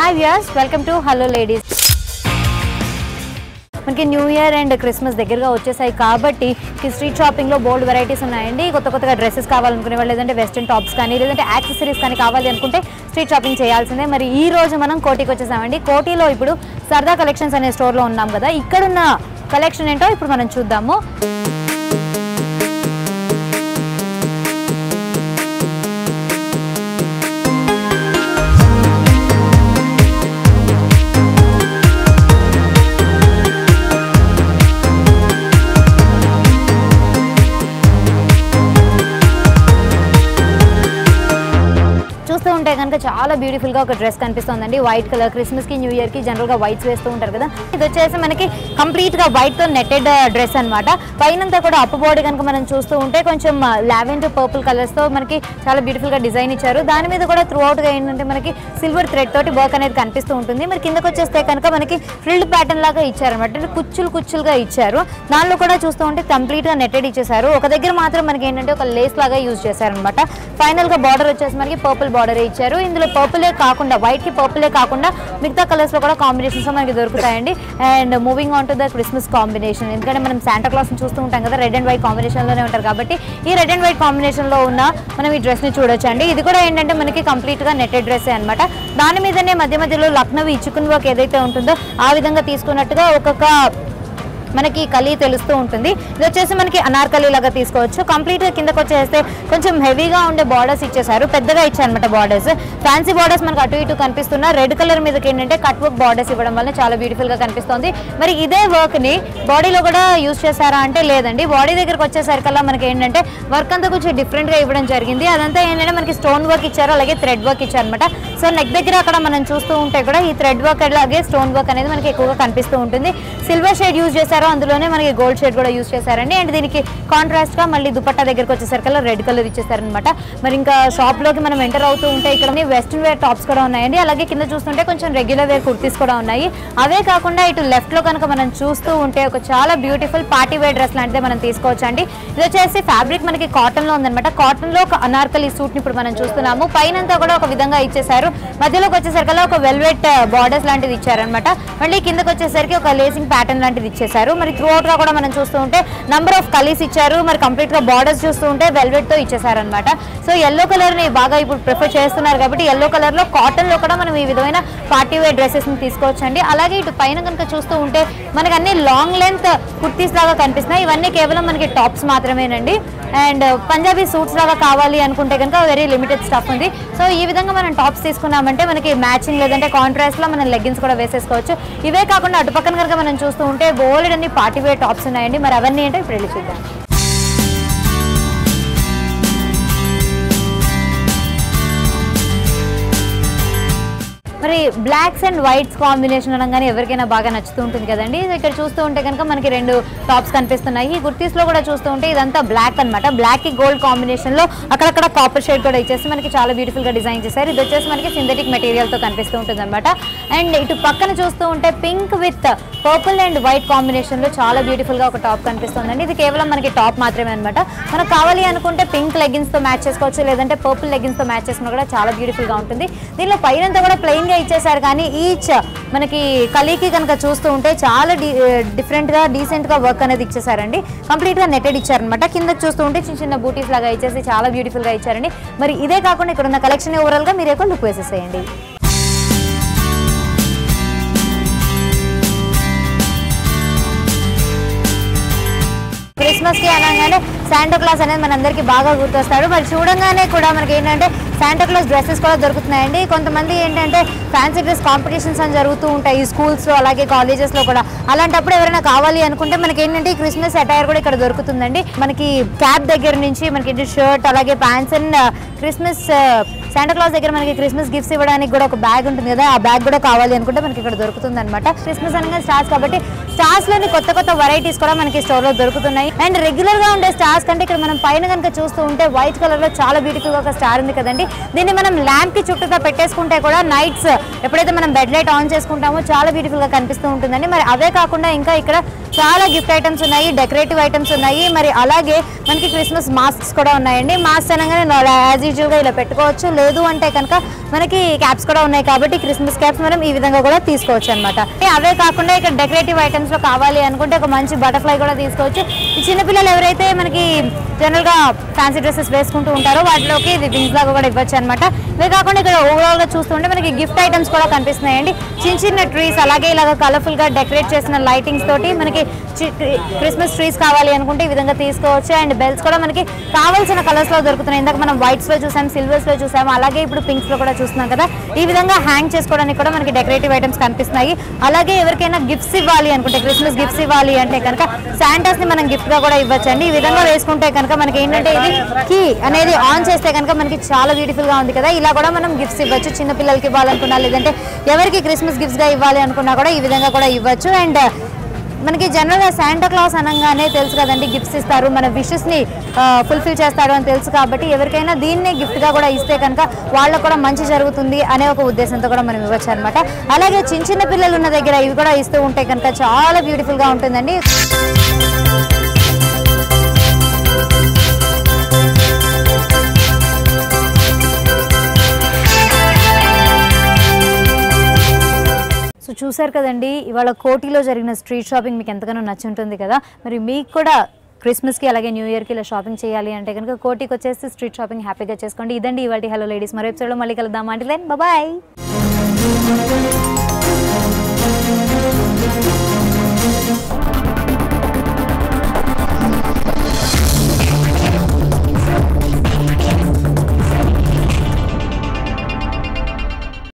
hi viewers welcome to hello ladies మనకి new year and Christmas దగ్గరగా వచ్చేసాయి కాబట్టి స్ట్రీట్ షాపింగ్లో బోల్డ్ వెరైటీస్ ఉన్నాయండి కొత్త కొత్తగా డ్రెస్సెస్ కావాలనుకునే వాళ్ళు లేదంటే వెస్ట్రన్ టాప్స్ కానీ లేదంటే యాక్సెసరీస్ కానీ కావాలి అనుకుంటే స్ట్రీట్ షాపింగ్ చేయాల్సిందే మరి ఈ రోజు మనం కోటికి వచ్చేసామండి కోటిలో ఇప్పుడు సరదా కలెక్షన్స్ అనే స్టోర్లో ఉన్నాం కదా ఇక్కడున్న కలెక్షన్ ఏంటో ఇప్పుడు మనం చూద్దాము చూస్తూ ఉంటే కనుక చాలా బ్యూటిఫుల్ గా ఒక డ్రెస్ కనిపిస్తుందండి వైట్ కలర్ క్రిస్మస్ కి న్యూ ఇయర్ కి జనరల్ గా వైట్స్ వేస్తూ ఉంటారు కదా ఇది వచ్చేసి మనకి కంప్లీట్ గా వైట్ తో నెట్టెడ్ డ్రెస్ అన్నమాట పైనంతా కూడా అప్ బాడీ కనుక మనం చూస్తూ ఉంటే కొంచెం లావెండర్ పర్పుల్ కలర్స్ తో మనకి చాలా బ్యూటిఫుల్ గా డిజైన్ ఇచ్చారు దాని మీద కూడా త్రూ అవుట్ గా ఏంటంటే మనకి సిల్వర్ థ్రెడ్ తోటి వర్క్ అనేది కనిపిస్తూ ఉంటుంది మరి కిందకి వచ్చేస్తే కనుక మనకి ఫ్రిల్డ్ ప్యాటర్న్ లాగా ఇచ్చారనమాట అంటే కుచ్చులు కుచ్చులుగా ఇచ్చారు దానిలో కూడా చూస్తూ ఉంటే కంప్లీట్ గా నెట్టెడ్ ఇచ్చేసారు ఒక దగ్గర మాత్రం మనకి ఏంటంటే ఒక లేస్ లాగా యూజ్ చేశారనమాట ఫైనల్ గా బార్డర్ వచ్చేసి మనకి పర్పుల్ బార్డర్ ఇచ్చారు ఇందులో పర్పులే కాకుండా వైట్ కి పర్పులే కాకుండా మిగతా కలర్స్ లో కూడా కాంబినేషన్స్ మనకి దొరుకుతాయండి and moving on to the Christmas combination ఎందుకంటే మనం శాంటా క్లాస్ చూస్తూ ఉంటాం కదా రెడ్ అండ్ వైట్ కాంబినేషన్ లోనే ఉంటారు కాబట్టి ఈ రెడ్ అండ్ వైట్ కాంబినేషన్ లో ఉన్న మనం ఈ డ్రెస్ ని చూడొచ్చు అండి ఇది కూడా ఏంటంటే మనకి కంప్లీట్ గా నెట్టెడ్ డ్రెస్ అనమాట దాని మీదనే మధ్య మధ్యలో లక్నవి చికున్ వర్క్ ఏదైతే ఉంటుందో ఆ విధంగా తీసుకున్నట్టుగా ఒక్కొక్క మనకి కలీ తెలుస్తూ ఉంటుంది ఇది వచ్చేసి మనకి అనార్కలి లాగా తీసుకోవచ్చు కంప్లీట్ గా కిందకి వచ్చేస్తే కొంచెం హెవీగా ఉండే బార్డర్స్ ఇచ్చేసారు పెద్దగా ఇచ్చారనమాట బార్డర్స్ ఫ్యాన్సీ బార్డర్స్ మనకు అటు ఇటు కనిపిస్తున్న రెడ్ కలర్ మీదకి ఏంటంటే కట్ వర్క్ బార్డర్స్ ఇవ్వడం వల్ల చాలా బ్యూటిఫుల్ గా కనిపిస్తుంది మరి ఇదే వర్క్ ని బాడీలో కూడా యూజ్ చేశారా అంటే లేదండి బాడీ దగ్గరకు వచ్చేసరికల్లా మనకి ఏంటంటే వర్క్ అంతా కొంచెం డిఫరెంట్ గా ఇవ్వడం జరిగింది అదంతా ఏంటంటే మనకి స్టోన్ వర్క్ ఇచ్చారు అలాగే థ్రెడ్ వర్క్ ఇచ్చారనమాట సో నెక్ దగ్గర అక్కడ మనం చూస్తూ ఉంటే కూడా ఈ థ్రెడ్ వర్క్ అలాగే స్టోన్ వర్క్ అనేది మనకి ఎక్కువగా కనిపిస్తూ ఉంటుంది సిల్వర్ షేడ్ యూజ్ చేశారు అందులోనే మనకి గోల్డ్ షేడ్ కూడా యూజ్ చేశారండి అండ్ దీనికి కాంట్రాస్ట్ గా మళ్ళీ దుపట్టా దగ్గరకు వచ్చేసరికల్లా రెడ్ కలర్ ఇచ్చేసారనమాట మరి ఇంకా షాప్ లోకి మనం ఎంటర్ అవుతూ ఉంటే ఇక్కడ వెస్ట్రన్ వేర్ టాప్స్ కూడా ఉన్నాయండి అలాగే కింద చూస్తుంటే కొంచెం రెగ్యులర్ వేర్ కుర్తీస్ కూడా ఉన్నాయి అవే కాకుండా ఇటు లెఫ్ట్ లో కనుక మనం చూస్తూ ఉంటే ఒక చాలా బ్యూటిఫుల్ పార్టీ వేర్ డ్రెస్ లాంటిది మనం తీసుకోవచ్చు అండి ఇది వచ్చేసి ఫ్యాబ్రిక్ మనకి కాటన్ లో ఉందన్నమాట కాటన్ లో ఒక అనార్కలి సూట్ ని ఇప్పుడు మనం చూస్తున్నాము పైనంతా కూడా ఒక విధంగా ఇచ్చేసారు మధ్యలోకి వచ్చేసరికల్లా ఒక వెల్వెట్ బార్డర్స్ లాంటిది ఇచ్చారనమాట మళ్ళీ కిందకి వచ్చేసరికి ఒక లేసింగ్ ప్యాటర్న్ లాంటిది ఇచ్చేసారు మరి త్రూ అవుట్ గా కూడా మనం చూస్తూ ఉంటే నంబర్ ఆఫ్ కలీస్ ఇచ్చారు మరి కంప్లీట్ గా బార్డర్స్ చూస్తూ ఉంటే వెల్వెట్ తో ఇచ్చేసారనమాట సో ఎల్లో కలర్ ని బాగా ఇప్పుడు ప్రిఫర్ చేస్తున్నారు కాబట్టి ఎల్లో కలర్ లో కాటన్ లో కూడా మనం ఈ విధమైన పార్టీ వేర్ డ్రెస్సెస్ ని తీసుకోవచ్చండి అలాగే ఇటు పైన కనుక చూస్తూ ఉంటే మనకి అన్ని లాంగ్ లెంత్ కుర్తీస్ లాగా కనిపిస్తున్నాయి ఇవన్నీ కేవలం మనకి టాప్స్ మాత్రమేనండి అండ్ పంజాబీ సూట్స్ లాగా కావాలి అనుకుంటే కనుక వెరీ లిమిటెడ్ స్టఫ్ ఉంది సో ఈ విధంగా మనం టాప్స్ తీసుకున్నామంటే మనకి మ్యాచింగ్ లేదంటే కాంట్రాస్ట్ లో మనం లెగ్గిన్స్ కూడా వేసేసుకోవచ్చు ఇవే కాకుండా అటు పక్కన కనుక మనం చూస్తూ ఉంటే బోలెడ్ అన్ని పార్టీ వేర్ టాప్స్ ఉన్నాయండి మరి అవన్నీ ఏంటో ఇప్పుడు వెళ్ళి చూద్దాం మరి బ్లాక్స్ అండ్ వైట్స్ కాంబినేషన్ అనగానే ఎవరికైనా బాగా నచ్చుతూ ఉంటుంది కదండి ఇది ఇక్కడ చూస్తూ ఉంటే కనుక మనకి రెండు టాప్స్ కనిపిస్తున్నాయి ఈ కుర్తీస్ లో కూడా చూస్తూ ఉంటే ఇదంతా బ్లాక్ అన్నమాట బ్లాక్ కి గోల్డ్ కాంబినేషన్ లో అక్కడక్కడ కాపర్ షేడ్ కూడా ఇచ్చేసి మనకి చాలా బ్యూటిఫుల్ గా డిజైన్ చేశారు ఇది వచ్చేసి మనకి సింథటిక్ మెటీరియల్ తో కనిపిస్తూ ఉంటుంది అనమాట అండ్ ఇటు పక్కన చూస్తూ ఉంటే pink with purple and white combination లో చాలా బ్యూటిఫుల్ గా ఒక టాప్ కనిపిస్తుందండి ఇది కేవలం మనకి టాప్ మాత్రమే అనమాట మనకు కావాలి అనుకుంటే పింక్ లెగ్గిన్స్ తో మ్యాచ్ చేసుకోవచ్చు లేదంటే పర్పుల్ లెగ్గిన్స్ తో మ్యాచ్ చేసుకున్నా కూడా చాలా బ్యూటిఫుల్ గా ఉంటుంది దీనిలో పైనంతా కూడా ప్లెయిన్ గా ఇచ్చేసారు కానీ ఈచ్ మనకి కలికి కనుక చూస్తూ ఉంటే చాలా డిఫరెంట్ గా డీసెంట్ గా వర్క్ అనేది ఇచ్చేసారండి కంప్లీట్ గా నెట్టెడ్ ఇచ్చారనమాట కింద చూస్తూ ఉంటే చిన్న చిన్న బూటీస్ లాగా ఇచ్చేసి చాలా బ్యూటిఫుల్ గా ఇచ్చారండి మరి ఇదే కాకుండా ఇక్కడ ఉన్న కలెక్షన్ ఓవరాల్ గా మీరు ఎక్కువ లుక్ వేసేసేయండి క్రిస్మస్ కి అనగానే శాంటా క్లాస్ అనేది మనందరికీ బాగా గుర్తొస్తాడు మరి చూడంగానే కూడా మనకి ఏంటంటే శాంటా క్లాస్ డ్రెస్సెస్ కూడా దొరుకుతున్నాయండి కొంతమంది ఏంటంటే ఫ్యాన్సీ డ్రెస్ కాంపిటీషన్స్ అని జరుగుతూ ఉంటాయి స్కూల్స్లో అలాగే కాలేజెస్లో కూడా అలాంటప్పుడు ఎవరైనా కావాలి అనుకుంటే మనకి ఏంటంటే ఈ క్రిస్మస్ అటైర్ కూడా ఇక్కడ దొరుకుతుందండి మనకి క్యాప్ దగ్గర నుంచి మనకి షర్ట్ అలాగే pants and Christmas Santa Claus దగ్గర మనకి క్రిస్మస్ గిఫ్ట్స్ ఇవ్వడానికి కూడా ఒక బ్యాగ్ ఉంటుంది కదా ఆ బ్యాగ్ కూడా కావాలి అనుకుంటే మనకి ఇక్కడ దొరుకుతుంది అనమాట క్రిస్మస్ అనగా స్టార్స్ కాబట్టి స్టార్స్ లోని కొత్త కొత్త వెరైటీస్ కూడా మనకి స్టోర్ లో దొరుకుతున్నాయి అండ్ రెగ్యులర్ గా ఉండే స్టార్స్ కంటే ఇక్కడ మనం పైన కనుక చూస్తూ ఉంటే వైట్ కలర్ లో చాలా బ్యూటిఫుల్ గా ఒక స్టార్ ఉంది కదండి దీన్ని మనం ల్యాంప్ కి చుట్టూతో పెట్టేసుకుంటే కూడా నైట్స్ ఎప్పుడైతే మనం బెడ్ లైట్ ఆన్ చేసుకుంటామో చాలా బ్యూటిఫుల్ గా కనిపిస్తూ ఉంటుందండి మరి అవే కాకుండా ఇంకా ఇక్కడ చాలా గిఫ్ట్ ఐటమ్స్ ఉన్నాయి డెకరేటివ్ ఐటమ్స్ ఉన్నాయి మరి అలాగే మనకి క్రిస్మస్ మాస్క్స్ కూడా ఉన్నాయండి మాస్క్ అనగానే యాజ్ యూజువల్గా ఇలా పెట్టుకోవచ్చు లేదు అంటే కనుక మనకి క్యాప్స్ కూడా ఉన్నాయి కాబట్టి క్రిస్మస్ క్యాప్స్ మనం ఈ విధంగా కూడా తీసుకోవచ్చు అనమాట అవే కాకుండా ఇక్కడ డెకరేటివ్ ఐటమ్స్ లో కావాలి అనుకుంటే ఒక మంచి బటర్ఫ్లై కూడా తీసుకోవచ్చు ఈ చిన్నపిల్లలు ఎవరైతే మనకి జనరల్ గా ఫ్యాన్సీ డ్రెస్సెస్ వేసుకుంటూ ఉంటారో వాటిలోకి ఇది వింగ్స్ లాగా కూడా ఇవ్వచ్చు అనమాట ఇవే కాకుండా ఇక్కడ ఓవరాల్ గా చూస్తుంటే మనకి గిఫ్ట్ ఐటమ్స్ కూడా కనిపిస్తున్నాయండి చిన్న చిన్న ట్రీస్ అలాగే ఇలాగ కలర్ఫుల్ గా డెకరేట్ చేసిన లైటింగ్స్ తోటి మనకి చి- క్రిస్మస్ ట్రీస్ కావాలి అనుకుంటే ఈ విధంగా తీసుకోవచ్చు అండ్ బెల్స్ కూడా మనకి కావాల్సిన కలర్స్ లో దొరుకుతున్నాయి ఇందాక మనం వైట్స్ లో చూసాం సిల్వర్స్ లో చూసాం అలాగే ఇప్పుడు పింక్స్ లో కూడా చూస్తున్నాం కదా ఈ విధంగా హ్యాంగ్ చేసుకోవడానికి కూడా మనకి డెకరేటివ్ ఐటమ్స్ కనిపిస్తున్నాయి అలాగే ఎవరికైనా గిఫ్ట్స్ ఇవ్వాలి అనుకుంటే క్రిస్మస్ గిఫ్ట్స్ ఇవ్వాలి అంటే కనుక శాంటాస్ ని మనం గిఫ్ట్ గా కూడా ఇవ్వచ్చు అండి ఈ విధంగా వేసుకుంటే కనుక మనకి ఏంటంటే ఇది కీ అనేది ఆన్ చేస్తే కనుక మనకి చాలా బ్యూటిఫుల్ గా ఉంది కదా ఇలా కూడా మనం గిఫ్ట్స్ ఇవ్వచ్చు చిన్న పిల్లలకి ఇవ్వాలనుకున్నా లేదంటే ఎవరికి క్రిస్మస్ గిఫ్ట్స్ గా ఇవ్వాలి అనుకున్నా కూడా ఈ విధంగా కూడా ఇవ్వచ్చు అండ్ మనకి జనరల్గా శాంటా క్లాస్ అనగానే తెలుసు కదండి గిఫ్ట్స్ ఇస్తారు మన విషెస్ని ఫుల్ఫిల్ చేస్తారు అని తెలుసు కాబట్టి ఎవరికైనా దీన్నే గిఫ్ట్గా కూడా ఇస్తే కనుక వాళ్ళకు కూడా మంచి జరుగుతుంది అనే ఒక ఉద్దేశంతో కూడా మనం ఇవ్వచ్చు అనమాట అలాగే చిన్న చిన్న పిల్లలు ఉన్న దగ్గర ఇవి కూడా ఇస్తూ ఉంటే కనుక చాలా బ్యూటిఫుల్గా ఉంటుందండి సో చూశారు కదండి ఇవాళ కోటిలో జరిగిన స్ట్రీట్ షాపింగ్ మీకు ఎంతగానో నచ్చుంటుంది కదా మరి మీకు కూడా క్రిస్మస్కి అలాగే న్యూ ఇయర్కి ఇలా షాపింగ్ చేయాలి అంటే కనుక కోటికి వచ్చేసి స్ట్రీట్ షాపింగ్ హ్యాపీగా చేసుకోండి ఇదండి ఇవాళ హలో లేడీస్ మరో ఎపిసోడ్లో మళ్ళీ కలుద్దాం అంటే బాయ్